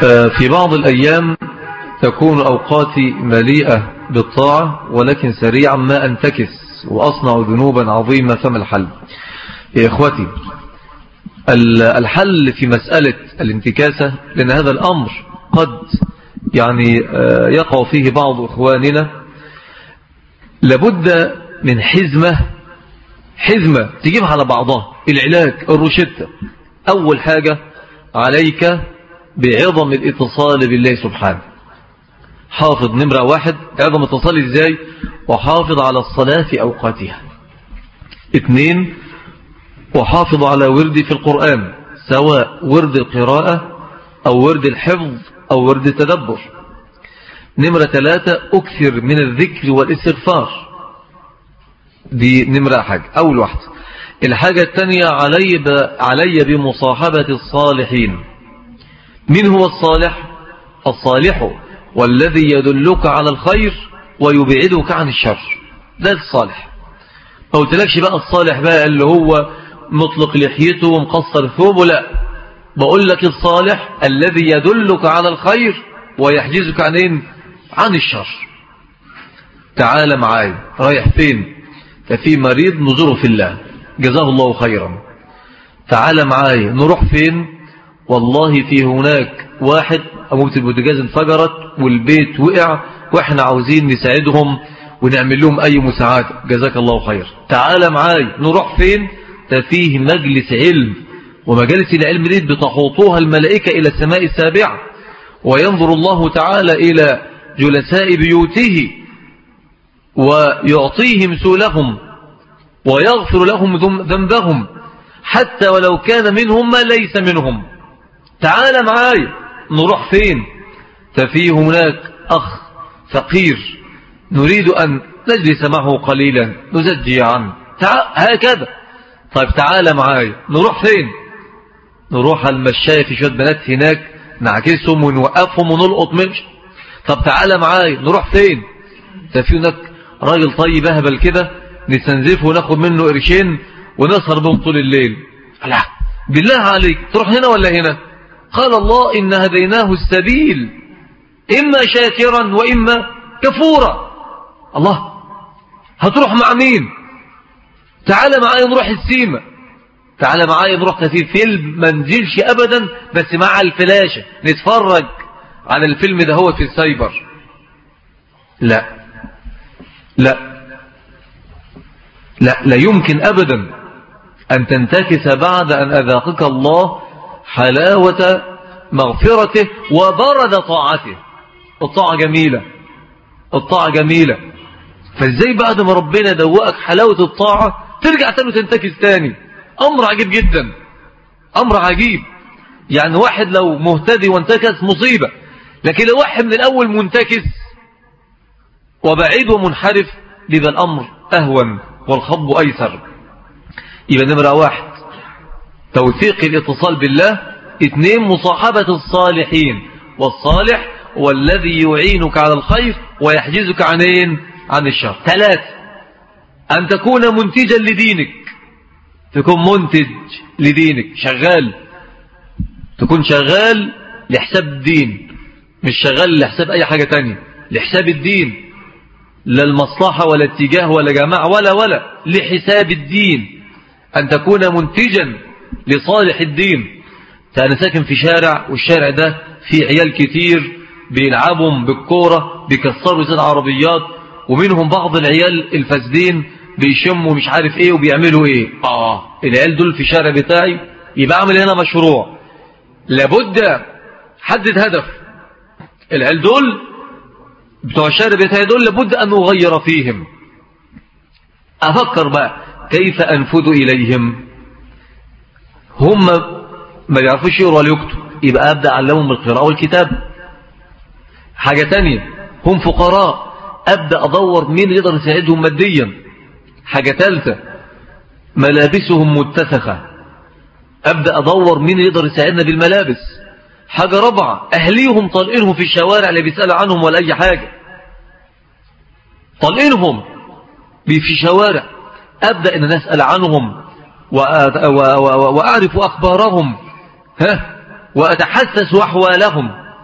في بعض الأيام تكون أوقاتي مليئة بالطاعة ولكن سريعا ما أنتكس وأصنع ذنوبا عظيمة فما الحل يا إخوتي الحل في مسألة الانتكاسة لأن هذا الأمر قد يعني يقع فيه بعض إخواننا لابد من حزمة حزمة تجيبها على بعضها العلاج الروشتة أول حاجة عليك بعظم الاتصال بالله سبحانه حافظ نمرة واحد عظم اتصال ازاي وحافظ على الصلاة في أوقاتها اثنين وحافظ على وردي في القرآن سواء ورد القراءة أو ورد الحفظ أو ورد التدبر نمرة ثلاثة أكثر من الذكر والاستغفار دي نمرة حاجة أول واحدة الحاجة الثانية علي, ب... علي بمصاحبة الصالحين من هو الصالح الصالح والذي يدلك على الخير ويبعدك عن الشر ده الصالح ما قلتلكش بقى الصالح بقى اللي هو مطلق لحيته ومقصر ثوبه لا بقول لك الصالح الذي يدلك على الخير ويحجزك عن ايه عن الشر تعال معاي رايح فين ففي مريض نزوره في الله جزاه الله خيرا تعال معاي نروح فين والله في هناك واحد أمومة البوتجاز انفجرت والبيت وقع وإحنا عاوزين نساعدهم ونعمل لهم أي مساعدة جزاك الله خير تعال معاي نروح فين فيه مجلس علم ومجالس العلم دي بتحوطوها الملائكة إلى السماء السابعة وينظر الله تعالى إلى جلساء بيوته ويعطيهم سولهم ويغفر لهم ذنبهم حتى ولو كان منهم ما ليس منهم تعال معاي نروح فين ففي هناك أخ فقير نريد أن نجلس معه قليلا نزجي عنه هكذا طيب تعال معاي نروح فين نروح المشاية في شوية بنات هناك نعكسهم ونوقفهم ونلقط منش طب تعال معاي نروح فين ففي هناك راجل طيب اهبل كده نستنزفه وناخد منه قرشين ونسهر بهم طول الليل لا بالله عليك تروح هنا ولا هنا قال الله إن هديناه السبيل إما شاكرا وإما كفورا الله هتروح مع مين تعال معايا نروح السيمة تعال معايا نروح في فيلم ما نزلش أبدا بس مع الفلاشة نتفرج على الفيلم ده هو في السايبر لا لا لا لا يمكن أبدا أن تنتكس بعد أن أذاقك الله حلاوة مغفرته وبرد طاعته الطاعة جميلة الطاعة جميلة فازاي بعد ما ربنا دوقك حلاوة الطاعة ترجع تاني وتنتكس تاني أمر عجيب جدا أمر عجيب يعني واحد لو مهتدي وانتكس مصيبة لكن لو واحد من الأول منتكس وبعيد ومنحرف لذا الأمر أهون والخطب أيسر يبقى نمرة واحد توثيق الاتصال بالله اثنين مصاحبة الصالحين والصالح هو الذي يعينك على الخير ويحجزك عن ايه عن الشر ثلاثة أن تكون منتجا لدينك تكون منتج لدينك شغال تكون شغال لحساب الدين مش شغال لحساب أي حاجة تانية لحساب الدين لا المصلحة ولا اتجاه ولا جماعة ولا ولا لحساب الدين أن تكون منتجا لصالح الدين فأنا ساكن في شارع والشارع ده فيه عيال كتير بيلعبهم بالكورة بيكسروا زي العربيات ومنهم بعض العيال الفاسدين بيشموا مش عارف ايه وبيعملوا ايه اه العيال دول في الشارع بتاعي يبقى اعمل هنا مشروع لابد حدد هدف العيال دول بتوع الشارع بتاعي دول لابد ان اغير فيهم افكر بقى كيف انفذ اليهم هم ما بيعرفوش يقروا ولا يكتبوا يبقى ابدا اعلمهم القراءه والكتاب حاجه تانية هم فقراء ابدا ادور مين اللي يقدر يساعدهم ماديا حاجه ثالثه ملابسهم متسخه ابدا ادور مين اللي يقدر يساعدنا بالملابس حاجه رابعه اهليهم طالقينهم في الشوارع اللي بيسالوا عنهم ولا اي حاجه طالقينهم في شوارع ابدا ان نسال عنهم وأعرف أخبارهم ها وأتحسس أحوالهم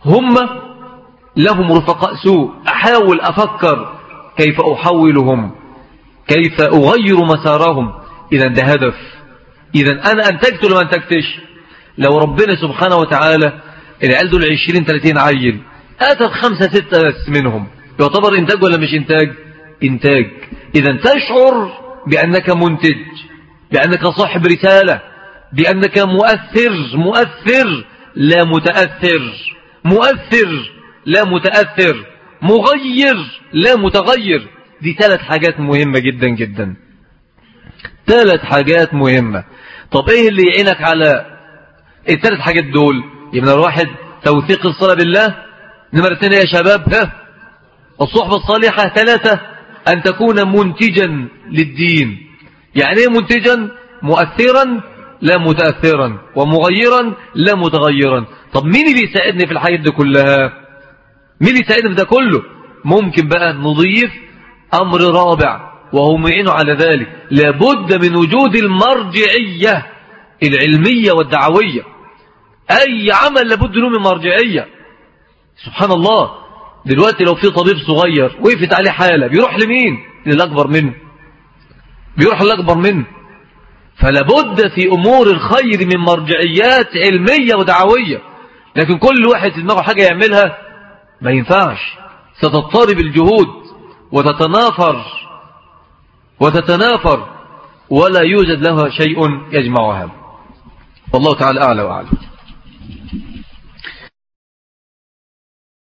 هم لهم رفقاء سوء أحاول أفكر كيف أحولهم كيف أغير مسارهم إذا ده هدف إذا أنا أنتجت لما أنتجتش لو ربنا سبحانه وتعالى العيال دول 20 30 عيل أتت خمسة ستة بس منهم يعتبر إنتاج ولا مش إنتاج إنتاج إذا تشعر بأنك منتج بأنك صاحب رسالة بأنك مؤثر مؤثر لا متأثر مؤثر لا متأثر مغير لا متغير دي ثلاث حاجات مهمة جدا جدا ثلاث حاجات مهمة طب ايه اللي يعينك على الثلاث حاجات دول يبقى الواحد توثيق الصلاة بالله نمرة اثنين يا شباب ها الصحبة الصالحة ثلاثة أن تكون منتجا للدين يعني ايه منتجا مؤثرا لا متأثرا ومغيرا لا متغيرا طب مين اللي يساعدني في الحاجات دي كلها مين اللي يساعدني في ده كله ممكن بقى نضيف أمر رابع وهو معين على ذلك لابد من وجود المرجعية العلمية والدعوية أي عمل لابد له من مرجعية سبحان الله دلوقتي لو في طبيب صغير وقفت عليه حالة بيروح لمين للأكبر منه بيروح للأكبر منه فلابد في أمور الخير من مرجعيات علمية ودعوية لكن كل واحد في دماغه حاجة يعملها ما ينفعش ستضطرب الجهود وتتنافر وتتنافر ولا يوجد لها شيء يجمعها والله تعالى أعلى وأعلم